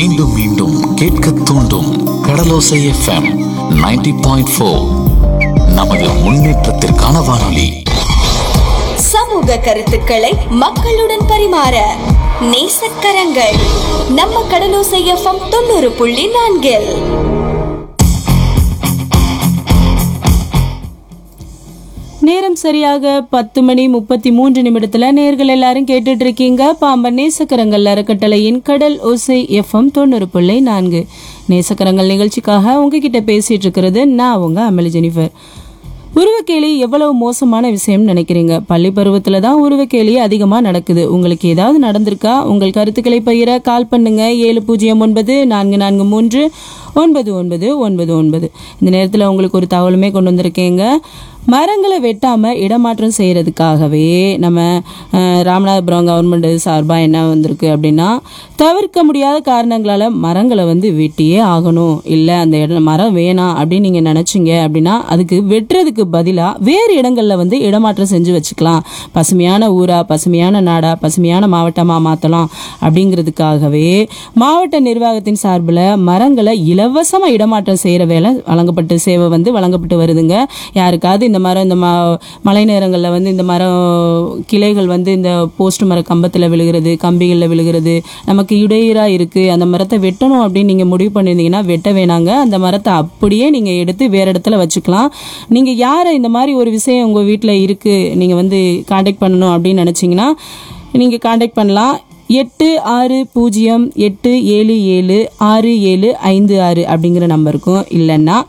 மீண்டும் மீண்டும் கேட்க தூண்டும் கடலோசை எஃப்எம் 90.4 பாயிண்ட் நமது முன்னேற்றத்திற்கான வானொலி சமூக கருத்துக்களை மக்களுடன் பரிமாற நேசக்கரங்கள் நம்ம கடலோசை எஃப்எம் தொண்ணூறு புள்ளி நான்கில் நேரம் சரியாக பத்து மணி முப்பத்தி மூன்று நிமிடத்துல நேர்கள் எல்லாரும் கேட்டுட்டு இருக்கீங்க பாம்பன் நேசக்கரங்கள் அறக்கட்டளையின் கடல் ஓசை எஃப்எம் தொண்ணூறு புள்ளி நான்கு நேசக்கரங்கள் நிகழ்ச்சிக்காக உங்ககிட்ட பேசிட்டு இருக்கிறது நான் உங்க அமளி ஜெனிஃபர் உருவக்கேலி எவ்வளவு மோசமான விஷயம்னு நினைக்கிறீங்க பள்ளி பருவத்துல தான் உருவக்கேலி அதிகமா நடக்குது உங்களுக்கு ஏதாவது நடந்திருக்கா உங்கள் கருத்துக்களை பகிர கால் பண்ணுங்க ஏழு பூஜ்ஜியம் ஒன்பது நான்கு நான்கு மூன்று ஒன்பது ஒன்பது ஒன்பது ஒன்பது இந்த நேரத்தில் உங்களுக்கு ஒரு தகவலுமே கொண்டு வந்திருக்கேங்க மரங்களை வெட்டாம இடமாற்றம் செய்யறதுக்காகவே நம்ம அஹ், ராமநாதபுரம் கவர்மெண்ட் சார்பாக என்ன வந்திருக்கு அப்படின்னா தவிர்க்க முடியாத காரணங்களால மரங்களை வந்து வெட்டியே ஆகணும் இல்லை அந்த இடம் மரம் வேணாம் அப்படின்னு நீங்க நினைச்சீங்க அப்படின்னா அதுக்கு வெட்டுறதுக்கு பதிலாக வேறு இடங்கள்ல வந்து இடமாற்றம் செஞ்சு வச்சுக்கலாம் பசுமையான ஊரா பசுமையான நாடா பசுமையான மாவட்டமா மாற்றலாம் அப்படிங்கிறதுக்காகவே மாவட்ட நிர்வாகத்தின் சார்பில் மரங்களை இலவசமா இடமாற்றம் செய்யற வேலை வழங்கப்பட்டு சேவை வந்து வழங்கப்பட்டு வருதுங்க யாருக்காவது இந்த மரம் இந்த ம மழை நேரங்களில் வந்து இந்த மரம் கிளைகள் வந்து இந்த போஸ்ட் மர கம்பத்தில் விழுகிறது கம்பிகளில் விழுகிறது நமக்கு இடையூறாக இருக்குது அந்த மரத்தை வெட்டணும் அப்படின்னு நீங்கள் முடிவு பண்ணியிருந்தீங்கன்னா வெட்ட வேணாங்க அந்த மரத்தை அப்படியே நீங்கள் எடுத்து வேறு இடத்துல வச்சுக்கலாம் நீங்கள் யாரை இந்த மாதிரி ஒரு விஷயம் உங்கள் வீட்டில் இருக்குது நீங்கள் வந்து காண்டாக்ட் பண்ணணும் அப்படின்னு நினச்சிங்கன்னா நீங்கள் காண்டாக்ட் பண்ணலாம் எட்டு ஆறு பூஜ்ஜியம் எட்டு ஏழு ஏழு ஆறு ஏழு ஐந்து ஆறு அப்படிங்கிற நம்பருக்கும் இல்லைன்னா